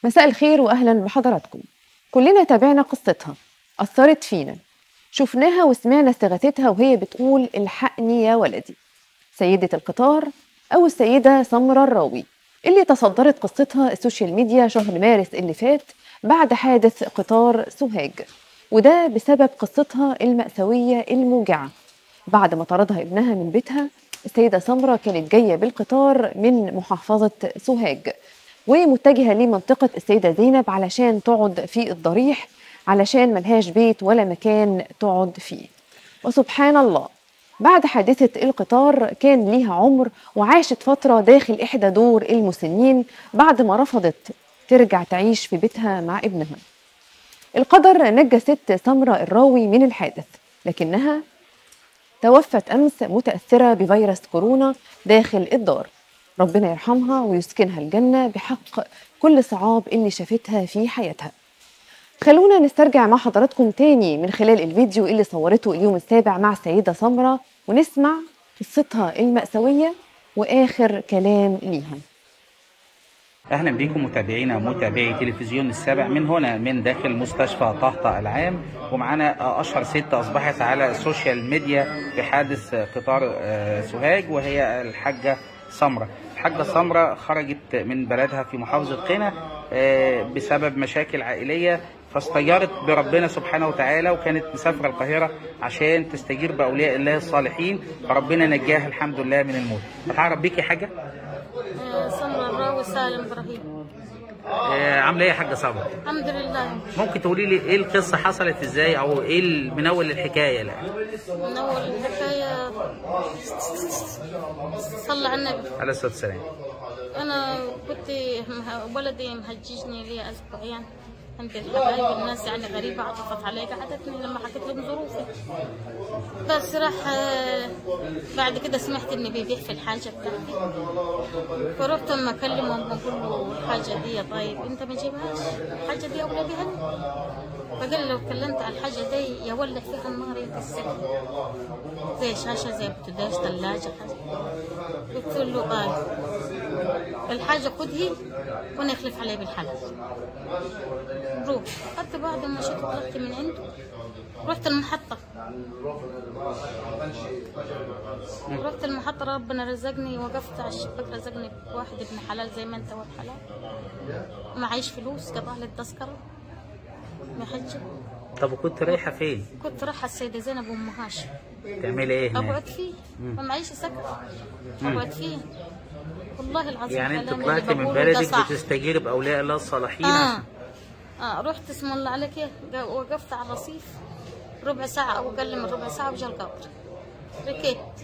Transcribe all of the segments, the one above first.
مساء الخير واهلا بحضراتكم كلنا تابعنا قصتها اثرت فينا شفناها وسمعنا استغاثتها وهي بتقول الحقني يا ولدي سيدة القطار أو السيدة سمرة الراوي اللي تصدرت قصتها السوشيال ميديا شهر مارس اللي فات بعد حادث قطار سوهاج وده بسبب قصتها المأساوية الموجعة بعد ما طردها ابنها من بيتها السيدة سمرة كانت جاية بالقطار من محافظة سوهاج ومتجهة لمنطقة السيدة زينب علشان تقعد في الضريح علشان ملهاش بيت ولا مكان تقعد فيه وسبحان الله بعد حادثة القطار كان ليها عمر وعاشت فترة داخل إحدى دور المسنين بعد ما رفضت ترجع تعيش في بيتها مع ابنها القدر نجى ست سمرة الراوي من الحادث لكنها توفت أمس متأثرة بفيروس كورونا داخل الدار ربنا يرحمها ويسكنها الجنة بحق كل صعاب اللي شافتها في حياتها خلونا نسترجع مع حضراتكم تاني من خلال الفيديو اللي صورته اليوم السابع مع السيدة سمرة ونسمع قصتها المأساوية وآخر كلام ليها اهلا بكم متابعينا ومتابعي تلفزيون السابع من هنا من داخل مستشفى طهطا العام ومعانا اشهر ست اصبحت على السوشيال ميديا في حادث قطار آه، سوهاج وهي الحاجه سمره الحاجه سمره خرجت من بلدها في محافظه قنا آه، بسبب مشاكل عائليه فاستجارت بربنا سبحانه وتعالى وكانت مسافره القاهره عشان تستجير باولياء الله الصالحين فربنا نجاها الحمد لله من الموت هتعرف بيكي حاجه آه، سمرة الراوي سالم ابراهيم آه، عامله ايه يا حاجه سمره الحمد لله ممكن تقولي لي ايه القصه حصلت ازاي او ايه ال- من اول الحكايه لا من اول الحكايه صلى على النبي عليه الصلاه والسلام انا كنت مه- ولدي مهججني لي اسبوعين عند الحبايب الناس يعني غريبة عطفت علي قعدتني لما حكيت لهم ظروفي بس راح آه، بعد كده سمعت اني بيبيع في الحاجة بتاعتي فرحت اما اكلمه بقول له الحاجة دي طيب انت ما جيبهاش الحاجة دي اولى بها فقال لي لو اتكلمت على الحاجة دي يولع فيها النار يكسرها زي شاشة زي بوتاجاز ثلاجة حاجة قلت له طيب الحاجة خذي وانا اخلف عليه بالحلال روح حتى بعد ما شفت طلعت من عنده رحت المحطة رحت المحطة ربنا رزقني وقفت على الشباك رزقني بواحد ابن حلال زي ما انت ولد حلال معيش فلوس قطع لي التذكرة محجة طب وكنت رايحه فين كنت رايحة السيدة زينب وام هاشم تعملي ايه هناك اقعد فيه ما معيش سكن اقعد فيه والله العظيم يعني انت كلامي طلعتي اللي من بقوله ده بلدك صح. بتستجير باولياء الله الصالحين اه عشان- اه رحت اسم الله عليك إيه؟ جا- وقفت على الرصيف ربع ساعة أو أقل من ربع ساعة وجا القطر ركبت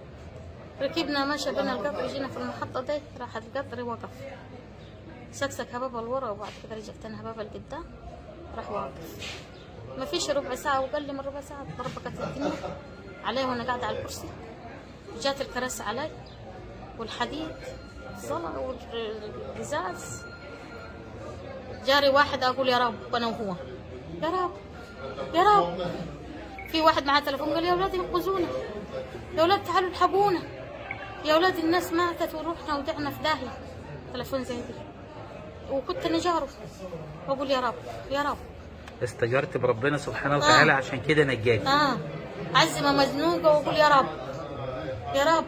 ركبنا ماشي بين القطر جينا في المحطة دي راح القطر وقف سكسك هبابة لورا وبعد كده رجعت أنا هبابة لقدام راح واقف ما فيش ربع ساعة وأقل من ربع ساعة ضربكت الدنيا علي وأنا قاعدة على الكرسي جات الكراسي علي والحديد الصلاة والقزاز جاري واحد اقول يا رب انا وهو يا رب يا رب في واحد معاه تليفون قال يا اولاد ينقذونا يا اولاد تعالوا الحقونا يا اولاد الناس ماتت وروحنا ودعنا في داهيه تليفون زي دي وكنت انا جاره واقول يا رب يا رب استجرت بربنا سبحانه وتعالى آه. عشان كده نجاك اه عزمه مزنوقه واقول يا رب يا رب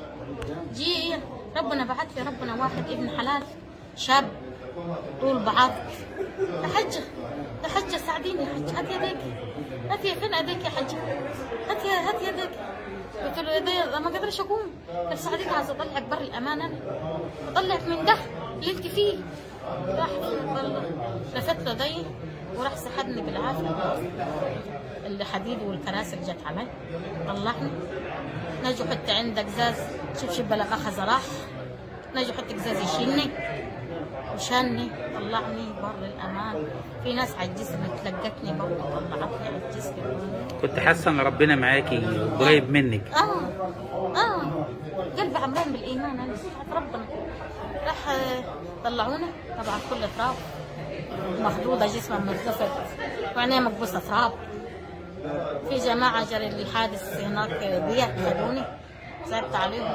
جي ربنا بعت لي ربنا واحد ابن حلال شاب طول بعض يا حجه يا حجه ساعديني يا حجه هات يديك هات يا فين ايديك يا حجه هات يا هات يديك قلت له يدي ما قدرش اقوم قال ساعديني عايز اطلعك بر الامان انا اطلعك من ده اللي انت فيه راح لفت له ضي وراح سحبني بالعافيه الحديد والكراسي اللي جت علي طلعني نجوا حتى عندك زاز شوف شو بلغ اخذ راح نجوا حتى قزاز يشيلني وشالني طلعني بر الامان في ناس على الجسم تلقتني برضه طلعتني على الجسم كنت حاسه ان ربنا معاكي وقريب منك اه اه قلبي عمران بالايمان انا بتاعت ربنا راح آه، طلعونا طبعا كل تراب مخضوضه جسمها متلفت وعينيها مكبوسه تراب في جماعه جرى لي حادث هناك بيع خدوني صعبت عليهم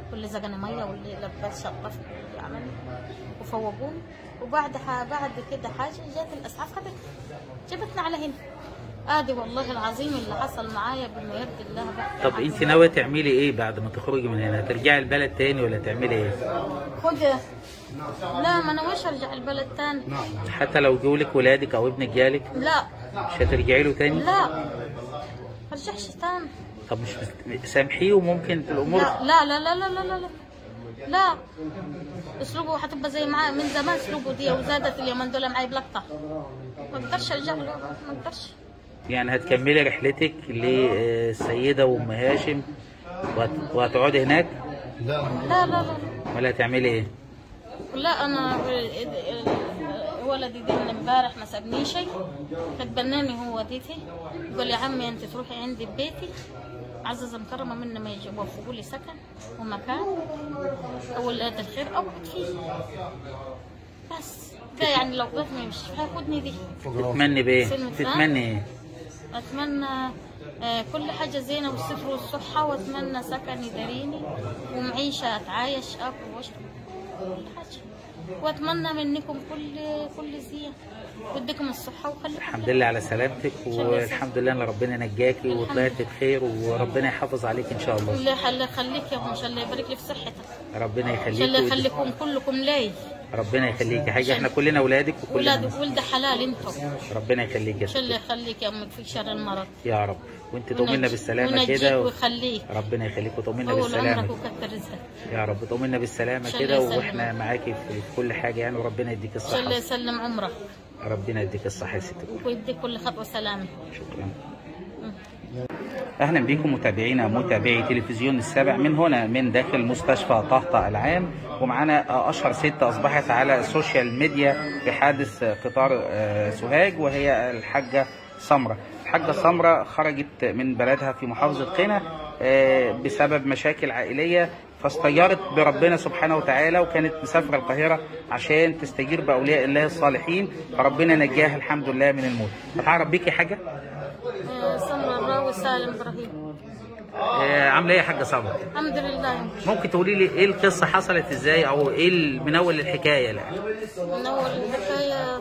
واللي زقنا ميه واللي لبس شطف عمل وفوقوني وبعد ح... بعد كده حاجه جات الاسعاف خدتنا جابتنا على هنا ادي والله العظيم اللي حصل معايا بما يرضي الله بقى طب انت ناويه تعملي ايه بعد ما تخرجي من هنا هترجعي البلد تاني ولا تعملي ايه خد لا ما انا مش ارجع البلد تاني حتى لو جولك ولادك او ابنك جالك لا مش هترجعي له تاني لا ما ارجعش تاني طب مش مست- سامحيه وممكن الامور لا لا لا لا لا لا لا لا لا اسلوبه هتبقى زي معاه من زمان اسلوبه دي وزادت اليومين دول معايا بلقطه ما اقدرش ارجع له ما اقدرش يعني هتكملي رحلتك للسيده وام هاشم وهت- وهتقعدي هناك لا لا لا ولا هتعملي ايه لا انا ولدي دي من امبارح ما سابني شيء فتبناني هو ديتي يقول يا عمي انت تروحي عندي ببيتي عززة مكرمة منا ما يجي يوفقوا لي سكن ومكان او ولاد الخير اقعد فيه بس ده يعني لو قدرت مش هياخدني دي تتمني بايه سلمى فؤاد. تتمني ايه اتمنى آه، كل حاجة زينة والستر والصحة واتمنى سكن يداريني ومعيشة اتعايش اكل واشرب كل حاجة واتمنى منكم كل كل زين وديكم الصحة وخليكم الحمد لله على سلامتك والحمد لله ان ربنا نجاكي وطلعت بخير وربنا يحافظ عليك ان شاء الله الله الله يخليك يا ابو ان شاء الله يبارك لي في صحتك ربنا ان شاء الله يخليك يخليكم كلكم لي ربنا يخليك يا حاجه احنا كلنا اولادك ولاد وكلنا ولد حلال انتم ربنا يخليك يا ان شاء الله ستي يخليك يا امك في شر المرض يا رب وانت طمنا ونجيك- بالسلامه ونجيك كده و... ويخليك ربنا يخليك وطمنا طول عمرك بالسلامه وكتر رزقك يا رب طمنا بالسلامه إن شاء كده الله واحنا يسلمك. معاكي في في كل حاجه يعني وربنا يديك ان شاء الله الصحه يسلم عمرك ربنا يديك الصحه يا ستي ويديك كل خطوه سلامه شكرا اهلا بكم متابعينا متابعي تلفزيون السابع من هنا من داخل مستشفى طهطا العام ومعانا اشهر ست اصبحت على السوشيال ميديا في حادث قطار آه، سوهاج وهي الحاجه سمره الحاجه سمره خرجت من بلدها في محافظه قنا آه، بسبب مشاكل عائليه فاستجارت بربنا سبحانه وتعالى وكانت مسافره القاهره عشان تستجير باولياء الله الصالحين فربنا نجاها الحمد لله من الموت هتعرف بيكي حاجه آه، سمرة الراوي سالم ابراهيم آه، عامله ايه يا حاجه سمره الحمد لله ممكن تقولي لي ايه القصه حصلت ازاي او ايه ال- من اول الحكايه لا من اول الحكايه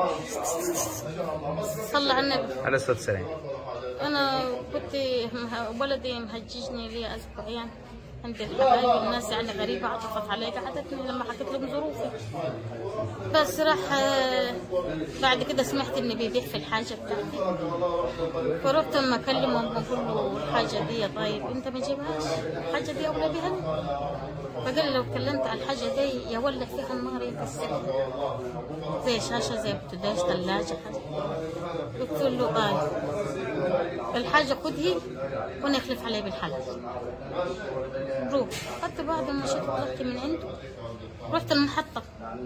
صلى على النبي عليه الصلاه والسلام انا كنت مه- ولدي مهججني لي اسبوعين عند الحبايب الناس يعني غريبة عطفت علي قعدتني لما حكيت لهم ظروفي بس راح آه، بعد كده سمعت اني بيبيع في الحاجة بتاعتي فرحت اما اكلمهم بقول له الحاجة دي طيب انت ما تجيبهاش الحاجة دي اولى بها فقال لي لو اتكلمت على الحاجة دي يولع فيها النار يكسرها زي شاشة زي بوتاجاز ثلاجة حاجة قلت له طيب الحاجة خدهي وانا اخلف عليه بالحلال روح حتى بعد ما مشيت طلعت من عنده رحت المحطة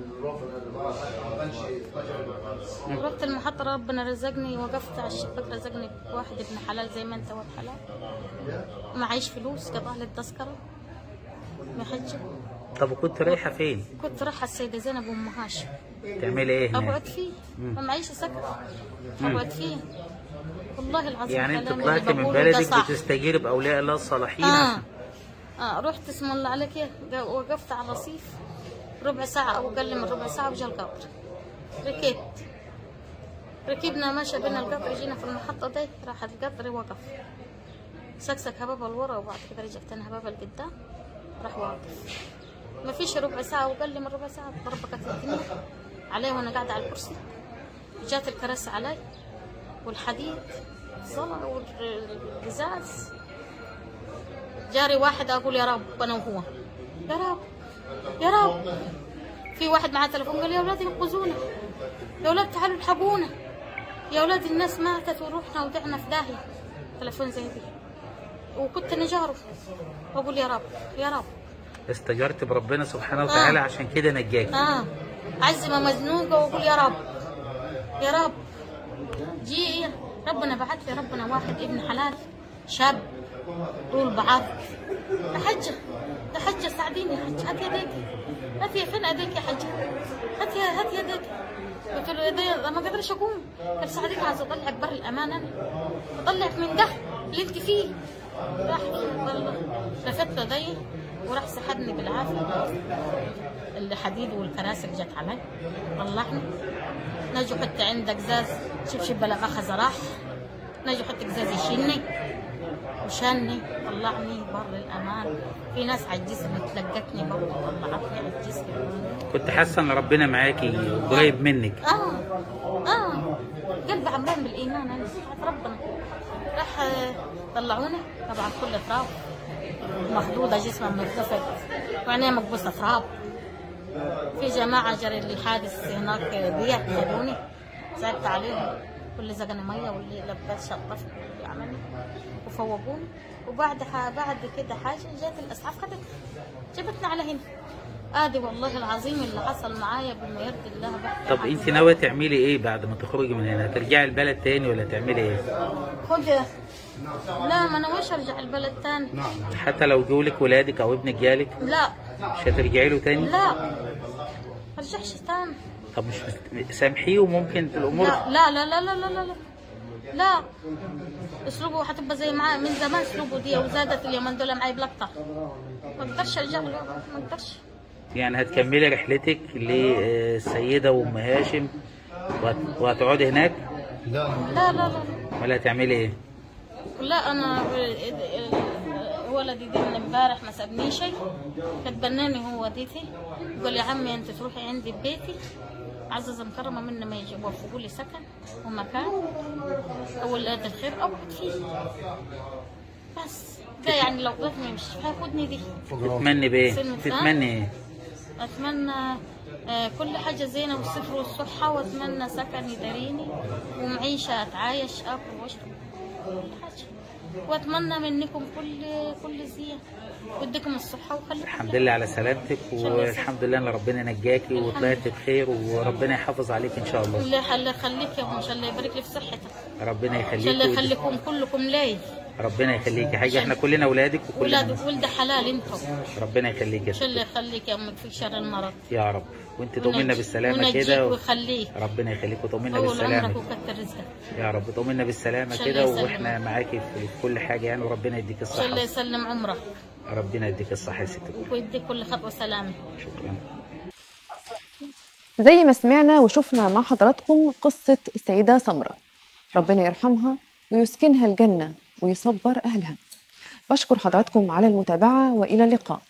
رحت المحطة ربنا رزقني وقفت على الشباك رزقني بواحد ابن حلال زي ما انت ولد حلال معيش فلوس قطع لي التذكرة محجة طب وكنت رايحه فين كنت رايحة السيدة زينب أم هاشم تعملي ايه هناك أقعد فيه ما معيش سكن أقعد فيه والله العظيم يعني انت كلامي طلعت اللي من بقوله ده بلدك صح. بتستجير باولياء الله الصالحين اه اه رحت اسم الله عليك إيه؟ جا- وقفت على الرصيف ربع ساعة أو أقل من ربع ساعة وجا القطر ركبت ركبنا ماشى بين القطر جينا في المحطة دي راح القطر وقف سكسك هبابة لورا وبعد كده رجع تاني هبابة لقدام راح واقف ما فيش ربع ساعة وقل من ربع ساعة ضربكت الدنيا علي وأنا قاعدة على الكرسي جات الكراسي علي والحديد صلع والقزاز جاري واحد اقول يا رب انا وهو يا رب يا رب في واحد معاه تليفون قال يا اولاد انقذونا يا اولاد تعالوا الحقونا يا اولاد الناس ماتت وروحنا وضعنا في داهيه تليفون زي دي وكنت انا جاره واقول يا رب يا رب استجرت بربنا سبحانه وتعالى آه. عشان كده نجاك اه عزمه مزنوقه واقول يا رب يا رب جي ربنا بعت لي ربنا واحد ابن حلال شاب طول بعض يا حجة يا حجة ساعديني يا حجة هات يديك هات يا فين ايديك يا حجة هات يا هات يديك قلت له يدي ما قدرش اقوم قال ساعديني عايز اطلعك بر الامان انا اطلعك من ده اللي انت فيه راح والله لفت يدي وراح سحبني بالعافيه الحديد والكراسي اللي جت علي طلعني نجوا حتى عندك زاز شبشب بلا اخذ راح نجوا حتى قزاز يشيلني وشاني طلعني بر الامان في ناس على الجسم تلقتني برضه طلعتني على الجسم كنت حاسه ان ربنا معاكي قريب منك اه اه قلبي عمران بالايمان انا بتاعت ربنا راح آه، طلعونا طبعا كل تراب مخدوده جسمها منتفض وعينيها مكبوسه تراب في جماعه جرى الحادث هناك بيع خدوني صعبت عليهم واللي زقني ميه واللي لبس شطفني واللي عملني وفوقوني وبعد ح- بعد كده حاجه جات الاسعاف خدت جابتنا على هنا ادي والله العظيم اللي حصل معايا بما يرضي الله بحكي طب عنه. انت ناويه تعملي ايه بعد ما تخرجي من هنا ترجعي البلد تاني ولا تعملي ايه خد لا ما انا وش ارجع البلد تاني حتى لو جولك ولادك او ابنك جالك لا مش هترجعي له تاني لا ما ارجعش تاني طب مش مست- سامحيه وممكن الامور لا لا لا لا لا لا لا لا لا اسلوبه هتبقى زي معاه من زمان اسلوبه دي وزادت اليومين دول معي بلطة ما اقدرش ارجع له ما اقدرش يعني هتكملي رحلتك للسيده وام هاشم وهت- وهتقعدي هناك لا لا لا ولا هتعملي ايه لا انا ولدي دي من امبارح ما سابني شيء كتبناني هو ديتي قال يا عمي انت تروحي عندي ببيتي عزز مكرمه منه ما يجي يوفقوا لي سكن ومكان او ولاد الخير اقعد فيه بس ده يعني لو ضفني مش هياخدني دي تتمني بايه سلمى تتمني ايه اتمنى آه، كل حاجه زينه والستر والصحه واتمنى سكن يداريني ومعيشه اتعايش اكل واشرب كل حاجه واتمنى منكم كل كل زين وديكم الصحه وخليكم الحمد لله على سلامتك والحمد لله ان ربنا نجاكي وطلعت بخير وربنا يحافظ عليك ان شاء الله الله الله يخليك يا ام ان شاء الله يبارك لي في صحتك ربنا ان شاء الله يخليك يخليكم كلكم لي ربنا يخليك يا حاجه احنا كلنا اولادك وكلنا ولاد ولد حلال انتم ربنا يخليك يا ان شاء الله ستي. يخليك يا امك في شر المرض يا رب وانت طمنا ونجي- بالسلامه ونجيك كده و... ويخليك ربنا يخليك وطمنا طول عمرك بالسلامه وكتر رزقك يا رب طمنا بالسلامه إن شاء كده الله يسلمك. واحنا معاكي في في كل حاجه يعني وربنا يديك ان شاء الله الصحه يسلم عمرك ربنا يديك الصحه يا ستي ويديك كل خطوه سلامه شكرا زي ما سمعنا وشفنا مع حضراتكم قصة السيدة سمرة ربنا يرحمها ويسكنها الجنة ويصبر أهلها بشكر حضراتكم على المتابعة وإلى اللقاء